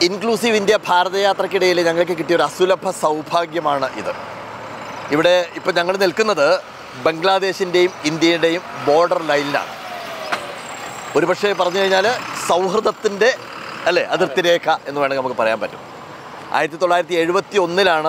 Inclusive India ഭാരതയാത്രക്കിടയിൽ ഞങ്ങൾക്ക് കിട്ടിയ ഒരു അസുലഭ സൗഭാഗ്യമാണ് ഇത് ഇവിടെ ഇപ്പം ഞങ്ങൾ നിൽക്കുന്നത് ബംഗ്ലാദേശിൻ്റെയും ഇന്ത്യയുടെയും ബോർഡർ ലൈനിലാണ് ഒരുപക്ഷെ പറഞ്ഞു കഴിഞ്ഞാൽ സൗഹൃദത്തിൻ്റെ അല്ലേ അതിർത്തി രേഖ എന്ന് വേണമെങ്കിൽ നമുക്ക് പറയാൻ പറ്റും ആയിരത്തി തൊള്ളായിരത്തി എഴുപത്തി ഒന്നിലാണ്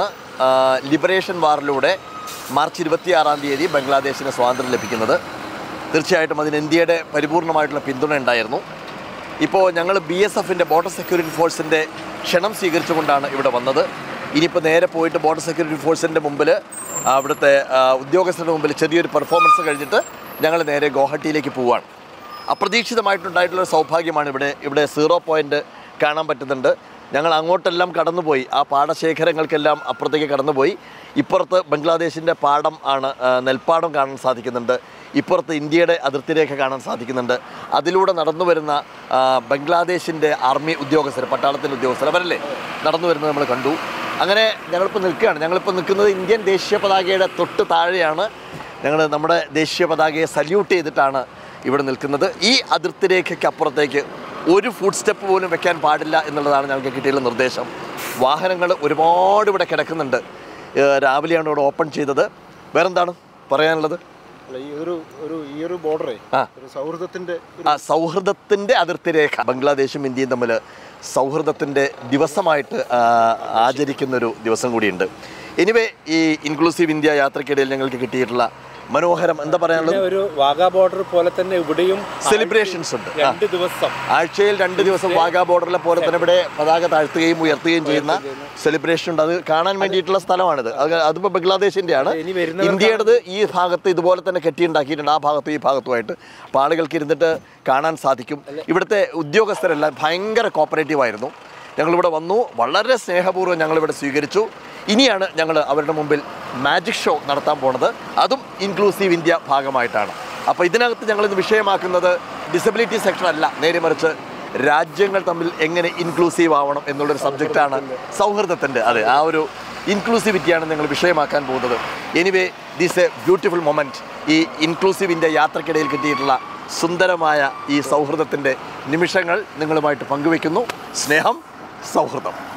ലിബറേഷൻ വാറിലൂടെ മാർച്ച് ഇരുപത്തിയാറാം തീയതി ബംഗ്ലാദേശിന് സ്വാതന്ത്ര്യം ലഭിക്കുന്നത് തീർച്ചയായിട്ടും അതിന് ഇന്ത്യയുടെ പരിപൂർണമായിട്ടുള്ള പിന്തുണ ഉണ്ടായിരുന്നു ഇപ്പോൾ ഞങ്ങൾ ബി എസ് എഫിൻ്റെ ബോർഡർ സെക്യൂരിറ്റി ഫോഴ്സിൻ്റെ ക്ഷണം സ്വീകരിച്ചുകൊണ്ടാണ് ഇവിടെ വന്നത് ഇനിയിപ്പോൾ നേരെ പോയിട്ട് ബോർഡർ സെക്യൂരിറ്റി ഫോഴ്സിൻ്റെ മുമ്പിൽ അവിടുത്തെ ആ, ഉദ്യോഗസ്ഥരുടെ മുമ്പിൽ ചെറിയൊരു പെർഫോമൻസ് കഴിഞ്ഞിട്ട് ഞങ്ങൾ നേരെ ഗോഹട്ടിയിലേക്ക് പോവുകയാണ് അപ്രതീക്ഷിതമായിട്ടുണ്ടായിട്ടുള്ള ഒരു സൗഭാഗ്യമാണ് ഇവിടെ ഇവിടെ സീറോ പോയിൻ്റ് കാണാൻ പറ്റുന്നുണ്ട് ഞങ്ങൾ അങ്ങോട്ടെല്ലാം കടന്നുപോയി ആ പാടശേഖരങ്ങൾക്കെല്ലാം അപ്പുറത്തേക്ക് കടന്നുപോയി ഇപ്പുറത്ത് ബംഗ്ലാദേശിൻ്റെ പാടം ആണ് ആ, നെൽപ്പാടം കാണാൻ സാധിക്കുന്നുണ്ട് ഇപ്പുറത്ത് ഇന്ത്യയുടെ അതിർത്തി രേഖ കാണാൻ സാധിക്കുന്നുണ്ട് അതിലൂടെ നടന്നു വരുന്ന ആ, ബംഗ്ലാദേശിൻ്റെ ആർമി ഉദ്യോഗസ്ഥർ പട്ടാളത്തിൻ്റെ ഉദ്യോഗസ്ഥർ അവരല്ലേ നടന്നു വരുന്നത് നമ്മൾ കണ്ടു അങ്ങനെ ഞങ്ങളിപ്പോൾ നിൽക്കുകയാണ് ഞങ്ങളിപ്പോൾ നിൽക്കുന്നത് ഇന്ത്യൻ ദേശീയ പതാകയുടെ തൊട്ട് താഴെയാണ് ഞങ്ങൾ നമ്മുടെ ദേശീയ പതാകയെ സല്യൂട്ട് ചെയ്തിട്ടാണ് ഇവിടെ നിൽക്കുന്നത് ഈ അതിർത്തി രേഖയ്ക്ക് അപ്പുറത്തേക്ക് ഒരു ഫുഡ് സ്റ്റെപ്പ് പോലും വെക്കാൻ പാടില്ല എന്നുള്ളതാണ് ഞങ്ങൾക്ക് കിട്ടിയുള്ള നിർദ്ദേശം വാഹനങ്ങൾ ഒരുപാട് ഇവിടെ കിടക്കുന്നുണ്ട് ഏഹ് രാവിലെയാണ് ഇവിടെ ഓപ്പൺ ചെയ്തത് വേറെന്താണ് പറയാനുള്ളത് അല്ല ഈ ഒരു ഒരു ഈ ഒരു ബോർഡറേ ആ. ഒരു സൗഹൃദത്തിന്റെ ഒരു ആ സൗഹൃദത്തിൻ്റെ അതിർത്തി രേഖ ബംഗ്ലാദേശും ഇന്ത്യയും തമ്മിൽ സൗഹൃദത്തിൻ്റെ ദിവസമായിട്ട് ആ, ആചരിക്കുന്നൊരു ദിവസം കൂടിയുണ്ട് എനിവേ ഈ ഇൻക്ലൂസീവ് ഇന്ത്യ യാത്രക്കിടയിൽ ഞങ്ങൾക്ക് കിട്ടിയിട്ടുള്ള മനോഹരം എന്താ പറയാനുള്ളത് പിന്നെ ഒരു വാഗാ ബോർഡർ പോലെ തന്നെ ഇവിടെയും സെലിബ്രേഷൻസ് ഉണ്ട് ആ. രണ്ട് ദിവസം ആഴ്ചയിൽ രണ്ട് ദിവസം വാഗാ ബോർഡറിലെ പോലെ തന്നെ ഇവിടെ പതാക താഴ്ത്തുകയും ഉയർത്തുകയും ചെയ്യുന്ന സെലിബ്രേഷൻ ഉണ്ട് അത് കാണാൻ വേണ്ടിയിട്ടുള്ള സ്ഥലമാണിത് അത് അതിപ്പോൾ ബംഗ്ലാദേശിന്റെ ആണ് ഇനി വരുന്നവർക്ക് ഇന്ത്യയുടേത് ഈ ഭാഗത്ത് ഇതുപോലെ തന്നെ കെട്ടിയുണ്ടാക്കിയിട്ടുണ്ട് ആ ഭാഗത്തും ഈ ഭാഗത്തുമായിട്ട് അപ്പോൾ ആളുകൾക്ക് ഇരുന്നിട്ട് കാണാൻ സാധിക്കും ഇവിടുത്തെ ഉദ്യോഗസ്ഥരെല്ലാം ഭയങ്കര കോപ്പറേറ്റീവ് ആയിരുന്നു ഞങ്ങളിവിടെ വന്നു വളരെ സ്നേഹപൂർവ്വം ഞങ്ങളിവിടെ സ്വീകരിച്ചു ഇനിയാണ് ഞങ്ങൾ അവരുടെ മുമ്പിൽ മാജിക് ഷോ നടത്താൻ പോണത് അതും ഇൻക്ലൂസീവ് ഇന്ത്യ ഭാഗമായിട്ടാണ് അപ്പോൾ ഇതിനകത്ത് ഞങ്ങളിന്ന് വിഷയമാക്കുന്നത് ഡിസബിലിറ്റി സെക്ഷൻ അല്ല നേരെ മറിച്ച് രാജ്യങ്ങൾ തമ്മിൽ എങ്ങനെ ഇൻക്ലൂസീവ് ആവണം എന്നുള്ളൊരു സബ്ജക്റ്റാണ് സൗഹൃദത്തിൻ്റെ അതെ ആ ഒരു ഇൻക്ലൂസിവിറ്റിയാണ് ഞങ്ങൾ വിഷയമാക്കാൻ പോകുന്നത് anyway this a beautiful moment ഈ ഇൻക്ലൂസീവ് ഇന്ത്യ യാത്രക്കിടയിൽ കിട്ടിയിട്ടുള്ള സുന്ദരമായ ഈ സൗഹൃദത്തിൻ്റെ നിമിഷങ്ങൾ നിങ്ങളുമായിട്ട് പങ്കുവെക്കുന്നു സ്നേഹം സൗഹൃദം